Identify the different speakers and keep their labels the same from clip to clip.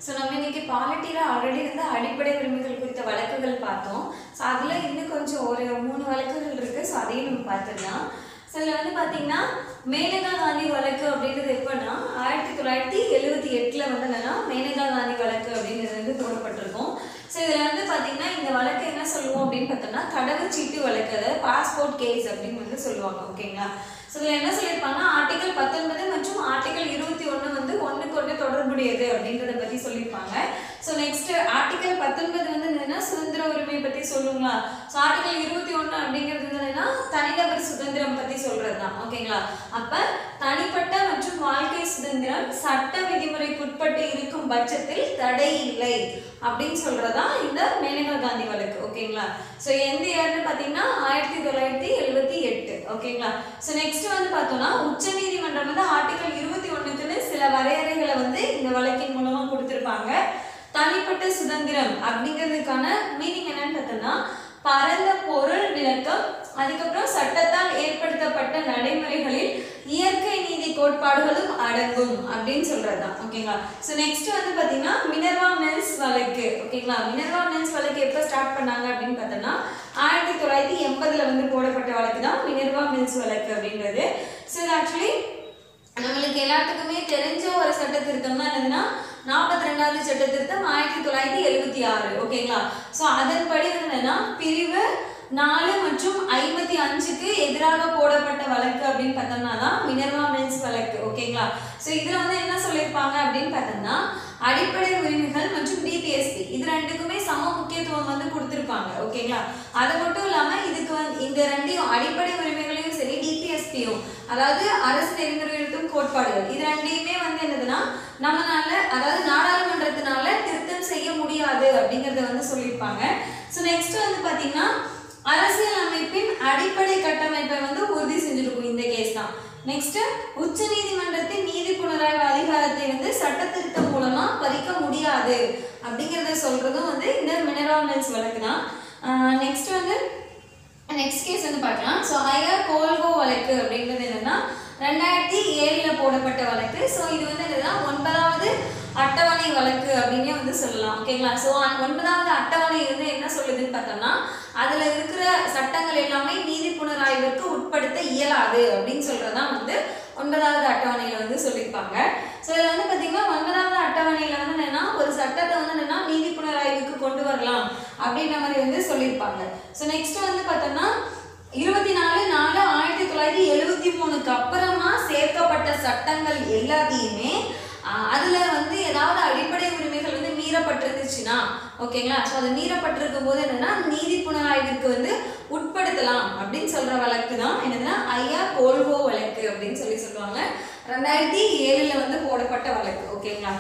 Speaker 1: so நம்ம இன்னைக்கு பாலிட்டியில் already வந்து அடிப்படை உரிமைகள் குறித்த வழக்குகள் பார்த்தோம் ஸோ அதில் இன்னும் கொஞ்சம் ஒரு மூணு வழக்குகள் இருக்குது ஸோ அதையும் நம்ம பார்த்துடலாம் ஸோ இதில் வந்து பார்த்தீங்கன்னா மேனகா காந்தி வழக்கு அப்படின்றது எப்போன்னா ஆயிரத்தி தொள்ளாயிரத்தி எழுபத்தி எட்டில் வந்து என்னன்னா மேனகா காந்தி வழக்கு அப்படின்றது வந்து போடப்பட்டிருக்கும் ஸோ இதில் வந்து பார்த்தீங்கன்னா இந்த வழக்கு என்ன சொல்லுவோம் அப்படின்னு பார்த்தோம்னா கடவுச்சீட்டு வழக்கு அதாவது பாஸ்போர்ட் கேஸ் அப்படின்னு வந்து சொல்லுவாங்க ஓகேங்களா ஸோ இதில் என்ன சொல்லியிருப்பாங்கன்னா ஆர்டிகல் பத்தொன்பது மற்றும் ஆர்டிகல் இருபத்தி ஒன்று வந்து ஒன்றுக்கு ஒன்று தொடர்புடையது அப்படின்றத பற்றி சொல்லியிருப்பாங்க ஸோ நெக்ஸ்ட் ஆர்டிகல் பத்தொன்பது வந்து என்னன்னா சுதந்திர உரிமையை பற்றி சொல்லுங்களா ஸோ ஆர்டிகல் இருபத்தி ஒன்று அப்படிங்கிறது என்னன்னா தனிநபர் சுதந்திரம் பற்றி சொல்கிறது தான் ஓகேங்களா அப்போ தனிப்பட்ட மற்றும் வாழ்க்கை சுதந்திரம் சட்ட விதிமுறைக்குட்பட்டு இருக்கும் பட்சத்தில் தடை இல்லை அப்படின்னு சொல்றதா இந்த மேனகா காந்தி வழக்கு ஓகேங்களா ஸோ எந்த இயர்னு பார்த்தீங்கன்னா ஆயிரத்தி தொள்ளாயிரத்தி எழுபத்தி எட்டு ஓகேங்களா ஸோ நெக்ஸ்ட் வந்து பார்த்தோம்னா உச்சநீதிமன்றம் வந்து ஆர்டிகல் இருபத்தி ஒன்றுக்குன்னு சில வரையறைகளை வந்து இந்த வழக்கின் மூலமா கொடுத்துருப்பாங்க தனிப்பட்ட சுதந்திரம் அப்படிங்கிறதுக்கான மீனிங் என்னன்னு பார்த்தோம்னா பரந்த பொருள் விளக்கம் அதுக்கப்புறம் சட்டத்தால் ஏற்படுத்தப்பட்ட நடைமுறைகளில் இயற்கை நீதி கோட்பாடுகளும் அடங்கும் அப்படின்னு சொல்றதுதான் ஓகேங்களா ஸோ நெக்ஸ்ட் வந்து பார்த்தீங்கன்னா மினர்வா மில்ஸ் வழக்கு ஓகேங்களா மினர்வா மில்ஸ் வழக்கு எப்போ ஸ்டார்ட் பண்ணாங்க அப்படின்னு பார்த்தோம்னா ஆயிரத்தி தொள்ளாயிரத்தி எண்பதுல வந்து போடப்பட்ட வழக்கு தான் மினர்வா மில்ஸ் வழக்கு அப்படின்றது ஸோ இது ஆக்சுவலி நம்மளுக்கு எல்லாத்துக்குமே தெரிஞ்ச ஒரு சட்ட திருத்தம் தான் என்னதுன்னா நாற்பத்தி ரெண்டாவது சட்ட திருத்தம் ஆயிரத்தி தொள்ளாயிரத்தி எழுபத்தி ஆறு ஓகேங்களா ஸோ அதன்படி வந்து என்னன்னா பிரிவு நாலு மற்றும் ஐம்பத்தி அஞ்சுக்கு எதிராக போடப்பட்ட வழக்கு அப்படின்னு பார்த்தோம்னா தான் மினர்வா மில்ஸ் வழக்கு ஓகேங்களா ஸோ இதில் வந்து என்ன சொல்லியிருப்பாங்க அப்படின்னு பார்த்தோம்னா அடிப்படை உரிமைகள் மற்றும் டிபிஎஸ்பி இது ரெண்டுக்குமே சம முக்கியத்துவம் வந்து கொடுத்துருப்பாங்க ஓகேங்களா அது மட்டும் இல்லாமல் இதுக்கு வந்து இந்த ரெண்டையும் அடிப்படை உரிமைகளையும் சரி டிபிஎஸ்பியும் அதாவது அரசு நெறிமுறைகளுக்கும் கோட்பாடுகள் இது ரெண்டையுமே வந்து என்னதுன்னா நம்மனால அதாவது நாடாளுமன்றத்தினால திருத்தம் செய்ய முடியாது அப்படிங்கறத வந்து சொல்லியிருப்பாங்க ஸோ நெக்ஸ்ட் வந்து பாத்தீங்கன்னா அரசியல் அமைப்பின் அடிப்படை கட்டமைப்பை வந்து உறுதி செஞ்சிருக்கும் இந்த கேஸ் தான் நெக்ஸ்ட் உச்ச நீதிமன்றத்தின் நீதி புனராய்வு அதிகாரத்தை வந்து சட்ட திருத்தம் மூலமா பறிக்க முடியாது அப்படிங்கறத சொல்றதும் வந்து இந்த மினரல் மில்ஸ் வழக்கு தான் நெக்ஸ்ட் வந்து நெக்ஸ்ட் கேஸ் வந்து பார்க்கலாம் ஸோ ஐஆர் கோல்கோ வழக்கு அப்படின்றது என்னன்னா ரெண்டாயிரத்தி ஏழில் போடப்பட்ட வழக்கு ஸோ இது வந்து என்னதுன்னா ஒன்பதாவது அட்டவணை வழக்கு அப்படின்னே வந்து சொல்லலாம் ஓகேங்களா ஸோ ஒன்பதாவது அட்டவணை வந்து என்ன சொல்லுதுன்னு பார்த்தோம்னா அதில் இருக்கிற சட்டங்கள் எல்லாமே நீதி புனராய்விற்கு உட்படுத்த இயலாது அப்படின்னு சொல்றதுதான் வந்து ஒன்பதாவது அட்டவணையில் வந்து சொல்லியிருப்பாங்க ஸோ இதில் வந்து பார்த்தீங்கன்னா ஒன்பதாவது அட்டவணையில் வந்து என்னன்னா ஒரு சட்டத்தை வந்து என்னன்னா நீதி புனராய்வுக்கு கொண்டு வரலாம் அப்படின்ற மாதிரி வந்து சொல்லியிருப்பாங்க ஸோ நெக்ஸ்ட் வந்து பார்த்தோம்னா இருபத்தி நாலு நாலு ஆயிரத்தி தொள்ளாயிரத்தி எழுபத்தி மூணுக்கு அப்புறமா சேர்க்கப்பட்ட சட்டங்கள் எல்லாத்தையுமே ஆஹ், அதுல வந்து ஏதாவது அடிப்படை உரிமைகள் வந்து மீறப்பட்டிருந்துச்சுன்னா ஓகேங்களா ஸோ அது மீறப்பட்டிருக்கும் போது என்னன்னா நீதி புனராய்விற்கு வந்து உட்படுத்தலாம் அப்படின்னு சொல்ற வழக்கு தான் என்னதுன்னா ஐயா கோல்கோ வழக்கு அப்படின்னு சொல்லி சொல்லுவாங்க ரெண்டாயிரத்தி ஏழுல வந்து போடப்பட்ட வழக்கு ஓகேங்களா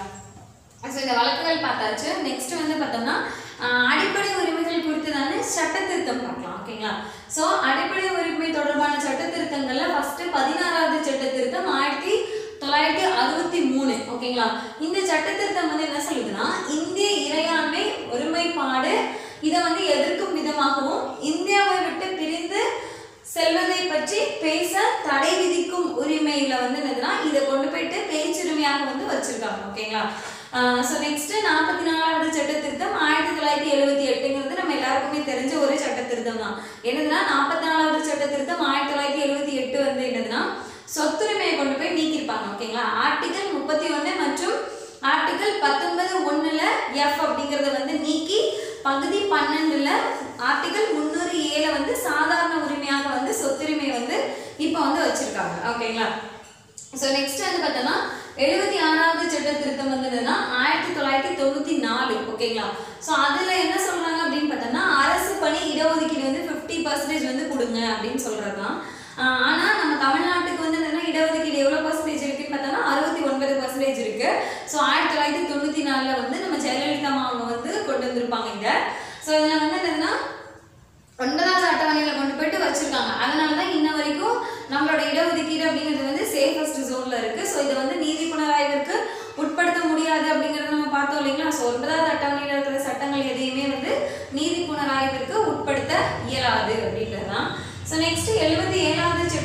Speaker 1: ஸோ இந்த வழக்குகள் பார்த்தாச்சு நெக்ஸ்ட் வந்து பார்த்தோம்னா ஆஹ், அடிப்படை உரிமைகள் குறித்து தானே சட்ட திருத்தம் பார்க்கலாம் ஓகேங்களா ஸோ அடிப்படை உரிமை தொடர்பான சட்ட திருத்தங்கள்ல ஃபர்ஸ்ட் பதினாறாவது சட்ட திருத்தம் ஆயிரத்தி தொள்ளாயிரத்தி அறுபத்தி மூணு ஓகேங்களா இந்த சட்ட திருத்தம் வந்து என்ன சொல்லுதுன்னா இந்திய இறையாண்மை ஒருமைப்பாடு இதை வந்து எதிர்க்கும் விதமாகவும் இந்தியாவை விட்டு பிரிந்து செல்வதை பற்றி பேச தடை விதிக்கும் உரிமையில வந்து என்னதுன்னா இதை கொண்டு போயிட்டு பேச்சுரிமையாக வந்து வச்சிருக்காங்க ஓகேங்களா ஸோ நெக்ஸ்ட் நாற்பத்தி நாலாவது சட்ட திருத்தம் ஆயிரத்தி தொள்ளாயிரத்தி எழுபத்தி எட்டுங்கிறது நம்ம எல்லாருக்குமே தெரிஞ்ச ஒரு சட்ட திருத்தம் தான் என்னதுன்னா நாற்பத்தி நாலாவது சட்ட திருத்தம் ஆயிரத்தி தொள்ளாயிரத்தி எழுபத்தி எட்டு வந்து என்னதுன்னா சொத்துரிமையை கொண்டு போய் நீக்கியிருப்பாங்க ஓகேங்களா ஆர்டிகல் முப்பத்தி ஒன்று மற்றும் ஆர்டிகல் பத்தொன்பது ஒண்ணுல எஃப் அப்படிங்கறத வந்து நீக்கி பகுதி பன்னெண்டுல ஆர்டிகல் முந்நூறு ஏல வந்து சாதாரண உரிமையாக வந்து சொத்துரிமை வந்து இப்போ வந்து வச்சிருக்காங்க ஓகேங்களா ஸோ நெக்ஸ்ட் வந்து பார்த்தோம்னா எழுபத்தி ஆறாவது சட்ட திருத்தம் வந்து என்னன்னா ஆயிரத்தி தொள்ளாயிரத்தி தொண்ணூத்தி நாலு ஓகேங்களா ஸோ அதுல என்ன சொல்றாங்க அப்படின்னு பார்த்தோம்னா அரசு பணி இடஒதுக்கீடு வந்து ஃபிஃப்டி பர்சன்டேஜ் வந்து கொடுங்க அப்படின்னு சொல்றதுதான் ஆஹ் ஆனா நம்ம தமிழ்நாட்டுக்கு வந்து என்னன்னா இடஒதுக்கீடு எவ்வளவு பர்சன்டேஜ் இருக்குன்னு பார்த்தோம்னா அறுபத்தி ஒன்பது பர்சன்டேஜ் இருக்கு ஸோ ஆயிரத்தி தொள்ளாயிரத்தி தொண்ணூத்தி நாலுல வந்து நம்ம ஜெயலலிதா அம்மா அவங்க வந்து கொண்டு வந்திருப்பாங்க இங்க ஸோ இதுல வந்து என்னதுன்னா ஒன்பதாவது அட்டவணையில கொண்டு போயிட்டு வச்சிருக்காங்க அதனால தான் இன்ன வரைக்கும் நம்மளோட இடஒதுக்கீடு அப்படிங்கிறது வந்து சேஃபஸ்ட் ஜோன்ல இருக்கு ஸோ இதை வந்து நீதி புனராய்விற்கு உட்படுத்த முடியாது அப்படிங்கறத நம்ம பார்த்தோம் இல்லைங்களா ஸோ ஒன்பதாவது அட்டவணையில் இருக்கிற சட்டங்கள் எதையுமே வந்து நீதி புனராய்விற்கு உட்படுத்த இயலாது அப்படின்றது தான் ஸோ நெக்ஸ்ட் எழுபத்தி ஏழாவது சட்ட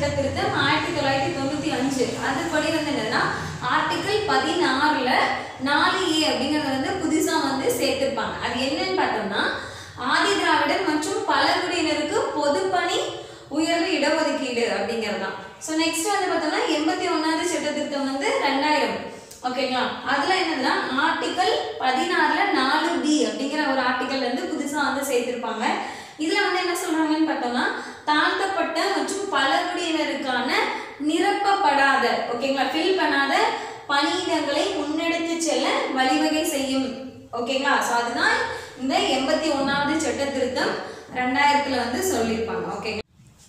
Speaker 1: சட்ட திருத்தம் ஆயிரத்தி தொள்ளாயிரத்தி தொண்ணூத்தி அஞ்சு அதுபடி வந்து என்னன்னா ஆர்டிகிள் பதினாறுல நாலு ஏ அப்படிங்கறத வந்து புதுசா வந்து சேர்த்திருப்பாங்க அது என்னன்னு பார்த்தோம்னா ஆதி திராவிடர் மற்றும் பழங்குடியினருக்கு பொதுப்பணி உயர்வு இடஒதுக்கீடு அப்படிங்கிறது தான் ஸோ நெக்ஸ்ட் வந்து பார்த்தோம்னா எண்பத்தி ஒன்னாவது சட்ட திருத்தம் வந்து ரெண்டாயிரம் ஓகேங்களா அதுல என்னதுன்னா ஆர்டிகல் பதினாறுல நாலு பி அப்படிங்கிற ஒரு ஆர்டிகல் வந்து புதுசா வந்து சேர்த்திருப்பாங்க இதுல வந்து என்ன சொல்றாங்கன்னு பார்த்தோம்னா தாழ்த்தப்பட்ட மற்றும் பழங்குடியினருக்கான நிரப்பப்படாத ஓகேங்களா ஃபில் பண்ணாத பணியிடங்களை முன்னெடுத்து செல்ல வழிவகை செய்யும் ஓகேங்களா ஸோ அதுதான் இந்த எண்பத்தி ஒன்னாவது சட்ட திருத்தம் ரெண்டாயிரத்துல வந்து சொல்லியிருப்பாங்க ஓகேங்களா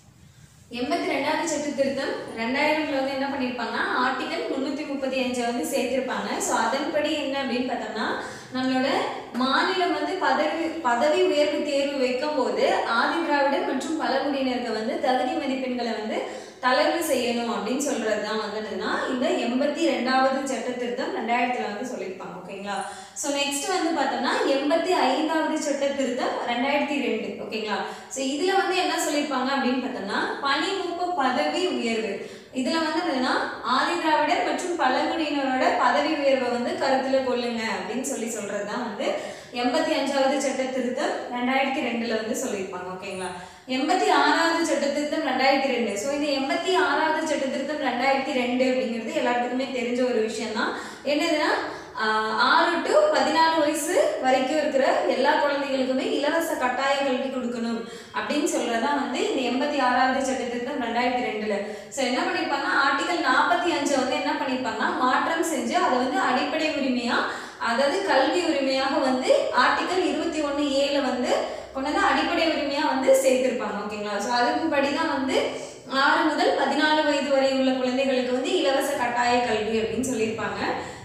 Speaker 1: எண்பத்தி ரெண்டாவது சட்ட திருத்தம் ரெண்டாயிரம்ல வந்து என்ன பண்ணியிருப்பாங்கன்னா ஆர்டிகல் முந்நூற்றி முப்பத்தி அஞ்சை வந்து சேர்த்திருப்பாங்க ஸோ அதன்படி என்ன அப்படின்னு பார்த்தோம்னா நம்மளோட மாநிலம் வந்து பதவி பதவி உயர்வு தேர்வு வைக்கும் போது ஆதி திராவிடர் மற்றும் பழங்குடியினருக்கு வந்து தகுதி மதிப்பெண்களை வந்து தளர்வு செய்யணும் அப்படின்னு சொல்றது தான் வந்துட்டுனா இந்த எண்பத்தி ரெண்டாவது சட்ட திருத்தம் ரெண்டாயிரத்துல வந்து சொல்லியிருப்பாங்க ஓகேங்களா ஸோ நெக்ஸ்ட் வந்து பார்த்தோம்னா எண்பத்தி ஐந்தாவது சட்ட திருத்தம் ரெண்டாயிரத்தி ரெண்டு ஓகேங்களா ஸோ இதுல வந்து என்ன சொல்லியிருப்பாங்க அப்படின்னு பார்த்தோம்னா பணிமூப்பு பதவி உயர்வு இதுல வந்து என்னன்னா ஆதி திராவிடர் மற்றும் பழங்குடியினரோட பதவி உயர்வை வந்து கருத்துல கொள்ளுங்க அப்படின்னு சொல்லி சொல்றதுதான் வந்து எண்பத்தி அஞ்சாவது சட்ட திருத்தம் ரெண்டாயிரத்தி ரெண்டுல வந்து சொல்லியிருப்பாங்க ஓகேங்களா எண்பத்தி ஆறாவது சட்ட திருத்தம் ரெண்டாயிரத்தி ரெண்டு ஸோ இந்த எண்பத்தி ஆறாவது சட்ட திருத்தம் ரெண்டாயிரத்தி ரெண்டு அப்படிங்கிறது எல்லாத்துக்குமே தெரிஞ்ச ஒரு விஷயம் தான் என்னதுன்னா ஆஹ் ஆறு டு பதினாலு வயசு வரைக்கும் இருக்கிற எல்லா குழந்தைகளுக்குமே இலவச கட்டாய கல்வி கொடுக்கணும் அப்படின்னு சொல்றதா வந்து இந்த எண்பத்தி ஆறாவது சட்ட திருத்தம் ரெண்டாயிரத்தி ரெண்டுல ஸோ என்ன பண்ணியிருப்பாங்க ஆர்டிகல் நாற்பத்தி அஞ்சை வந்து என்ன பண்ணியிருப்பாங்கன்னா மாற்றம் செஞ்சு அதை வந்து அடிப்படை உரிமையா அதாவது கல்வி உரிமையாக வந்து ஆர்டிகல் இருபத்தி ஒன்று ஏல வந்து கொண்டு வந்து அடிப்படை உரிமையா வந்து சேர்த்திருப்பாங்க ஓகேங்களா ஸோ அதன்படி தான் வந்து ஆறு முதல் பதினாலு வயது வரை உள்ள குழந்தைகளுக்கு வந்து இலவச கட்டாய கல்வி அப்படின்னு சொல்லியிருப்பாங்க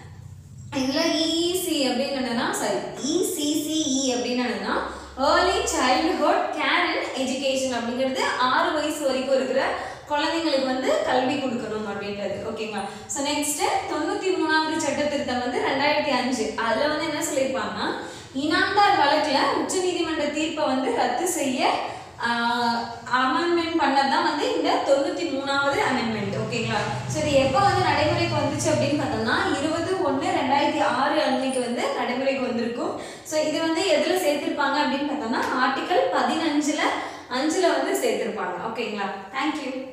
Speaker 1: இதுல இஇசி அப்படின்னு என்னன்னா சாரி இசிசிஇ அப்படின்னு என்னன்னா early childhood care and education அப்படிங்கிறது ஆறு வயசு வரைக்கும் இருக்கிற குழந்தைங்களுக்கு வந்து கல்வி கொடுக்கணும் அப்படின்றது ஓகேங்களா ஸோ நெக்ஸ்ட் தொண்ணூத்தி மூணாவது சட்ட திருத்தம் வந்து ரெண்டாயிரத்தி அஞ்சு அதுல வந்து என்ன சொல்லியிருப்பாங்கன்னா இனாம்தார் வழக்குல உச்சநீதிமன்ற தீர்ப்பை வந்து ரத்து செய்ய அமெண்ட்மெண்ட் பண்ணதான் வந்து இந்த தொண்ணூத்தி மூணாவது அமெண்ட்மெண்ட் ஓகேங்களா ஸோ இது எப்போ வந்து நடைமுறைக்கு வந்துச்சு அப்படின்னு பார்த்தோம்னா இருபது ஒன்று ரெண்டாயிரத்தி ஆறு அன்னைக்கு வந்து நடைமுறைக்கு வந்திருக்கும் ஸோ இது வந்து எதில் சேர்த்திருப்பாங்க அப்படின்னு பார்த்தோம்னா ஆர்டிகல் பதினஞ்சுல அஞ்சுல வந்து சேர்த்திருப்பாங்க ஓகேங்களா தேங்க்யூ